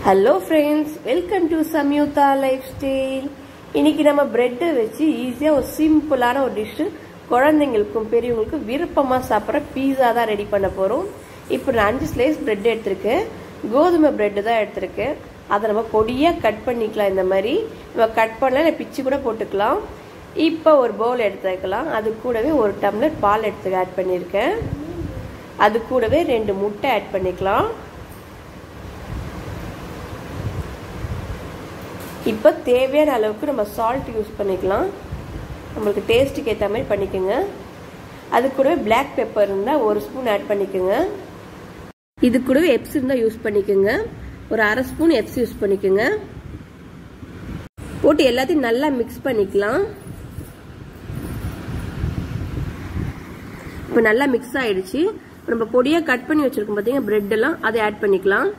hello friends welcome to Samyuta lifestyle இன்னைக்கு நம்ம பிரெட்டை வச்சு ஈஸியாக ஒரு சிம்பிளான ஒரு டிஷ்ஷு குழந்தைங்களுக்கும் பெரியவங்களுக்கும் விருப்பமாக சாப்பிட்ற பீஸா தான் ரெடி பண்ண போகிறோம் இப்போ நான் அஞ்சு ஸ்லைஸ் பிரெட் எடுத்திருக்கேன் கோதுமை பிரெட்டு தான் எடுத்திருக்கேன் அதை நம்ம பொடியாக கட் பண்ணிக்கலாம் இந்த மாதிரி நம்ம கட் பண்ணல பிச்சு கூட போட்டுக்கலாம் இப்போ ஒரு பவுல் எடுத்து வைக்கலாம் அது கூடவே ஒரு டம்ளர் பால் எடுத்து ஆட் பண்ணியிருக்கேன் அது கூடவே ரெண்டு முட்டை ஆட் பண்ணிக்கலாம் இப்போ தேவையான அளவுக்கு நம்ம சால்ட் யூஸ் பண்ணிக்கலாம் நம்மளுக்கு டேஸ்ட்டுக்கு ஏற்ற மாதிரி பண்ணிக்கோங்க அது கூடவே பிளாக் பெப்பர் இருந்தால் ஒரு ஸ்பூன் ஆட் பண்ணிக்கோங்க இது கூடவே எப்ஸ் இருந்தால் யூஸ் பண்ணிக்கோங்க ஒரு அரை ஸ்பூன் எப்ஸ் யூஸ் பண்ணிக்கோங்க போட்டு எல்லாத்தையும் நல்லா மிக்ஸ் பண்ணிக்கலாம் இப்போ நல்லா மிக்ஸ் ஆயிடுச்சு நம்ம பொடியாக கட் பண்ணி வச்சிருக்கோம் பார்த்தீங்கன்னா பிரெட் எல்லாம் அதை ஆட் பண்ணிக்கலாம்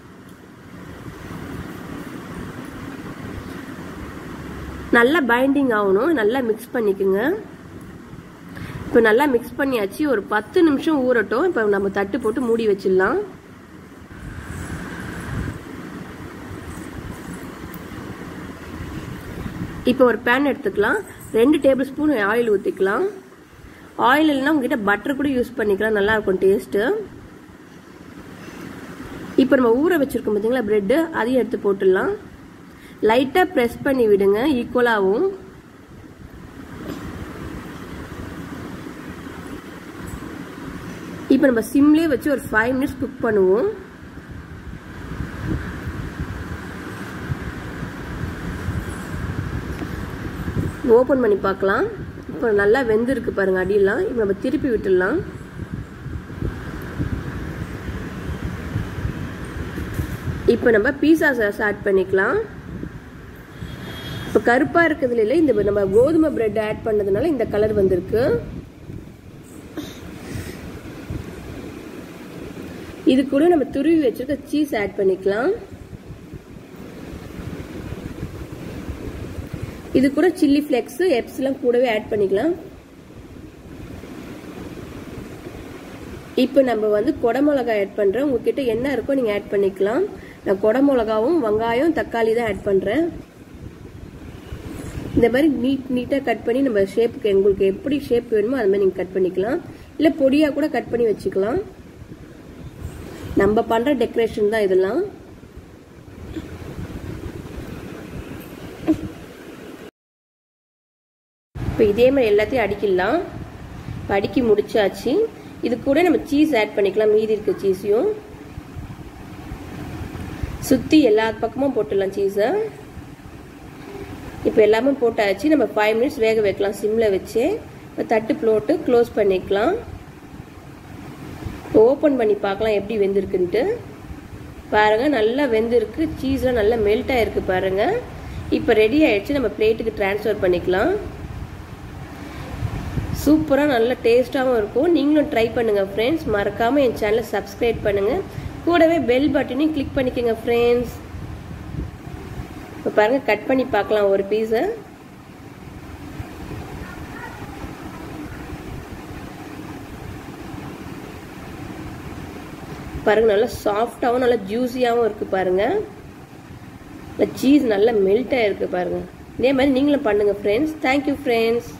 நல்லா பைண்டிங் ஆகணும் நல்லா மிக்ஸ் பண்ணிக்கோங்க இப்போ நல்லா மிக்ஸ் பண்ணியாச்சு ஒரு பத்து நிமிஷம் ஊறட்டும் இப்போ நம்ம தட்டு போட்டு மூடி வச்சிடலாம் இப்போ ஒரு பேன் எடுத்துக்கலாம் ரெண்டு டேபிள் ஸ்பூன் ஆயில் ஊற்றிக்கலாம் ஆயில் இல்லைன்னா உங்ககிட்ட பட்டர் கூட யூஸ் பண்ணிக்கலாம் நல்லா இருக்கும் டேஸ்ட்டு இப்போ நம்ம ஊற வச்சிருக்கோம் பார்த்தீங்களா பிரெட்டு அதையும் எடுத்து போட்டுடலாம் லைட்டாக ப்ரெஸ் பண்ணி விடுங்க ஈக்குவலாகவும் இப்போ நம்ம சிம்லேயே வச்சு ஒரு ஃபைவ் மினிட்ஸ் குக் பண்ணுவோம் ஓப்பன் பண்ணி பார்க்கலாம் இப்போ நல்லா வெந்திருக்கு பாருங்க அடியெல்லாம் இப்போ நம்ம திருப்பி விட்டுடலாம் இப்போ நம்ம பீஸா சாஸ் ஆட் பண்ணிக்கலாம் இப்போ கருப்பாக இருக்கிறதுல இல்லை இந்த நம்ம கோதுமை பிரெட் ஆட் பண்ணதுனால இந்த கலர் வந்திருக்கு இது கூட நம்ம துருவி வச்சிருக்க சீஸ் ஆட் பண்ணிக்கலாம் இது கூட சில்லி ஃப்ளெக்ஸ் எப்ஸ் எல்லாம் கூடவே ஆட் பண்ணிக்கலாம் இப்போ நம்ம வந்து கொடமிளகா ஆட் பண்ணுறோம் உங்ககிட்ட என்ன இருக்கோ நீங்கள் ஆட் பண்ணிக்கலாம் நான் கொடமிளகாவும் வெங்காயம் தக்காளி தான் ஆட் பண்ணுறேன் இந்த மாதிரி நீட் நீட்டாக கட் பண்ணி நம்ம ஷேப்புக்கு உங்களுக்கு எப்படி ஷேப் வேணுமோ அது மாதிரி நீங்கள் கட் பண்ணிக்கலாம் இல்லை பொடியாக கூட கட் பண்ணி வச்சுக்கலாம் நம்ம பண்ணுற டெக்கரேஷன் தான் இதெல்லாம் இப்போ இதே மாதிரி எல்லாத்தையும் அடிக்கலாம் இப்போ அடுக்கி முடிச்சாச்சு இது கூட நம்ம சீஸ் ஆட் பண்ணிக்கலாம் மீதி இருக்க சீஸையும் சுற்றி எல்லா பக்கமும் போட்டுடலாம் சீஸை இப்போ எல்லாமே போட்டாச்சு நம்ம ஃபைவ் மினிட்ஸ் வேக வைக்கலாம் சிம்மில் வச்சு தட்டு போட்டு க்ளோஸ் பண்ணிக்கலாம் இப்போ ஓப்பன் பண்ணி பார்க்கலாம் எப்படி வெந்திருக்குன்ட்டு பாருங்கள் நல்லா வெந்திருக்கு சீஸ்லாம் நல்லா மெல்ட் ஆகிருக்கு பாருங்கள் இப்போ ரெடி ஆகிடுச்சு நம்ம பிளேட்டுக்கு ட்ரான்ஸ்ஃபர் பண்ணிக்கலாம் சூப்பராக நல்ல டேஸ்ட்டாகவும் இருக்கும் நீங்களும் ட்ரை பண்ணுங்கள் ஃப்ரெண்ட்ஸ் மறக்காமல் என் சேனலை சப்ஸ்கிரைப் பண்ணுங்கள் கூடவே பெல் பட்டனையும் கிளிக் பண்ணிக்கோங்க ஃப்ரெண்ட்ஸ் இப்போ பாருங்கள் கட் பண்ணி பார்க்கலாம் ஒரு பீஸை பாருங்க நல்லா சாஃப்டாகவும் நல்லா ஜூஸியாகவும் இருக்குது பாருங்க சீஸ் நல்லா மெல்ட் ஆகிருக்கு பாருங்க இதே மாதிரி நீங்களும் பண்ணுங்கள் ஃப்ரெண்ட்ஸ் தேங்க்யூ ஃப்ரெண்ட்ஸ்